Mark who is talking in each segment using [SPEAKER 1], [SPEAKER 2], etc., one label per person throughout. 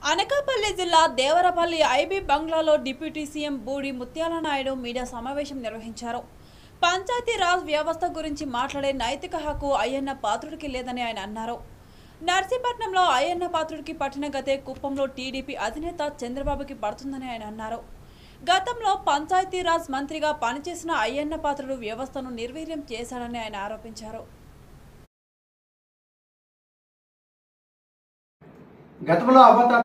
[SPEAKER 1] అనకాపల్లి జిల్లా దేవరపల్లి ఐబీ బంగ్లాలో deputy CM Boodi Muthyala Naidu media సమావేశం నిర్వహించారు పంచాయతీరాజ్ వ్యవస్థ గురించి మాట్లాడే నైతిక హక్కు అయ్యన్న పాత్రుడికి లేదని ఆయన అన్నారు నర్సీపట్నంలో అయ్యన్న పాత్రుడికి పట్టిన గతే కుప్పంలో టీడీపీ అధినేత చంద్రబాబుకి పడుతుందని ఆయన అన్నారు గతంలో పంచాయతీరాజ్ మంత్రిగా పనిచేసిన అయ్యన్న పాత్రుడు వ్యవస్థను నిర్వీర్యం చేశాడని ఆయన ఆరోపించారు
[SPEAKER 2] గతంలో అవత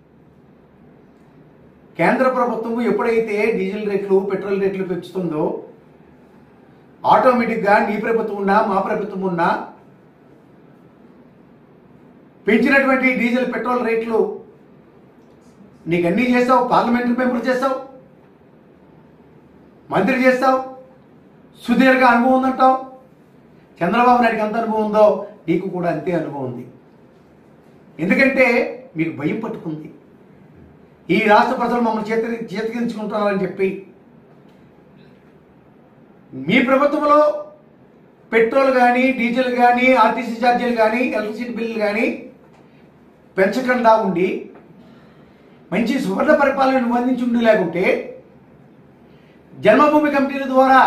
[SPEAKER 2] కేంద్ర ప్రభుత్వం ఎప్పుడైతే డీజిల్ రేట్లు పెట్రోల్ రేట్లు పెంచుతుందో ఆటోమేటిక్గా నీ ప్రభుత్వం ఉన్నా మా ప్రభుత్వం ఉన్నా పెంచినటువంటి డీజిల్ పెట్రోల్ రేట్లు నీకు అన్నీ చేస్తావు పార్లమెంటరీ మెంబర్ చేస్తావు మంత్రి చేస్తావు సుదీర్ఘ అనుభవం ఉందంటావు చంద్రబాబు నాయుడికి ఎంత అనుభవం ఉందో నీకు కూడా అంతే అనుభవం ఉంది ఎందుకంటే మీకు భయం పట్టుకుంది ఈ రాష్ట్ర ప్రజలు మమ్మల్ని చేతి చేతికించుకుంటున్నారని చెప్పి మీ ప్రభుత్వంలో పెట్రోల్ కానీ డీజిల్ కానీ ఆర్టీసీ ఛార్జీలు కానీ ఎలక్ట్రిసిటీ బిల్లులు కానీ పెంచకుండా ఉండి మంచి సువర్ణ పరిపాలనను అందించి ఉండి లేకుంటే జన్మభూమి కమిటీల ద్వారా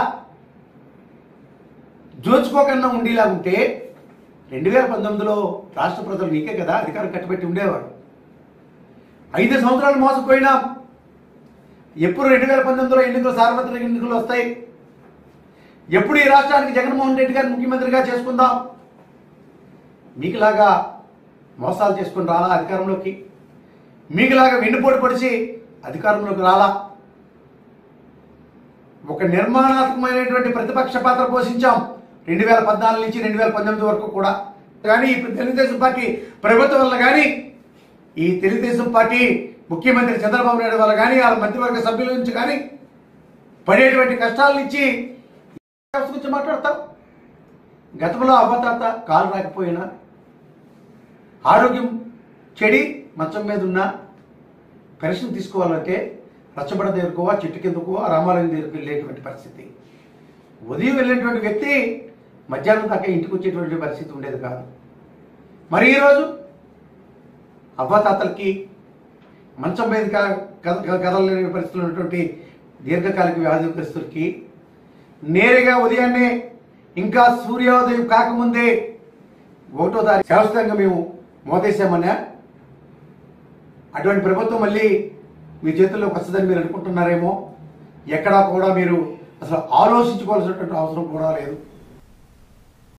[SPEAKER 2] జోచుకోకుండా ఉండేలాగుంటే రెండు వేల పంతొమ్మిదిలో రాష్ట్ర ప్రజలు నీకే కదా అధికారం కట్టబెట్టి ఉండేవాడు ఐదు సంవత్సరాలు మోసపోయినాం ఎప్పుడు రెండు వేల పంతొమ్మిదిలో ఎన్నికలు సార్వత్రిక ఎన్నికలు వస్తాయి ఎప్పుడు ఈ రాష్ట్రానికి జగన్మోహన్ రెడ్డి గారిని ముఖ్యమంత్రిగా చేసుకుందాం మీకులాగా మోసాలు చేసుకుని రాలా అధికారంలోకి మీకులాగా వెన్నుపోటు పొడిచి అధికారంలోకి రాలా ఒక నిర్మాణాత్మకమైనటువంటి ప్రతిపక్ష పాత్ర పోషించాం రెండు వేల పద్నాలుగు నుంచి రెండు వేల పంతొమ్మిది వరకు కూడా కానీ ఇప్పుడు తెలుగుదేశం పార్టీ ప్రభుత్వం వల్ల కానీ ఈ తెలుగుదేశం పార్టీ ముఖ్యమంత్రి చంద్రబాబు నాయుడు వల్ల కానీ వాళ్ళ మంత్రివర్గ సభ్యుల నుంచి కానీ పడేటువంటి కష్టాల నుంచి వ్యవస్థ గురించి మాట్లాడతాం గతంలో అవ్వతాత కాలు రాకపోయినా ఆరోగ్యం చెడి మంచం మీద ఉన్న పెన్షన్ తీసుకోవాలంటే రచ్చబడ దగ్గరకో ఆ చెట్టు కిందకో ఆ రామాలయం దగ్గరకు వెళ్ళేటువంటి పరిస్థితి ఉదయం వెళ్ళినటువంటి వ్యక్తి మధ్యాహ్నం దాకా ఇంటికి వచ్చేటువంటి పరిస్థితి ఉండేది కాదు మరి ఈరోజు అవ్వాతాతలకి మంచం మీద క- కద- కద- కదలలేని పరిస్థితులు ఉన్నటువంటి దీర్ఘకాలిక వ్యాధిగ్రస్తులకి నేరుగా ఉదయాన్నే ఇంకా సూర్యోదయం కాకముందే ఒకటో తారీఖు శాశ్వతంగా మేము మోదేశామన్నా అటువంటి ప్రభుత్వం మళ్ళీ మీ చేతుల్లోకి వస్తుందని మీరు అనుకుంటున్నారేమో ఎక్కడా కూడా మీరు అసలు ఆలోచించుకోవాల్సినటువంటి అవసరం కూడా లేదు